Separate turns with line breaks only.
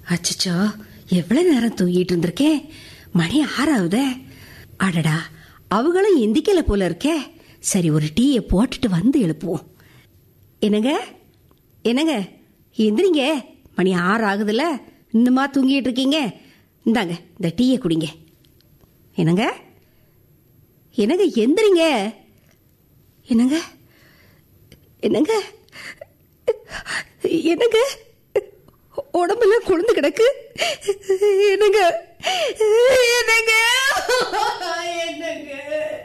அச்சச்சோ எவ்வளவு நேரம் தூங்கிட்டு இருந்திருக்கேன் மணி ஆறாவதே அடடா அவங்களும் எந்திக்கல போல இருக்கே சரி ஒரு டீயை போட்டுட்டு வந்து எழுப்புவோம் என்னங்க என்னங்க எந்திரிங்க மணி ஆறு ஆகுதுல்ல இன்னுமா தூங்கிட்டு இருக்கீங்க இந்தாங்க இந்த டீயை குடிங்க என்னங்க என்னங்க எந்திரிங்க என்னங்க என்னங்க என்னங்க உடம்புல குளிந்து கிடக்கு என்னங்க என்னங்க என்னங்க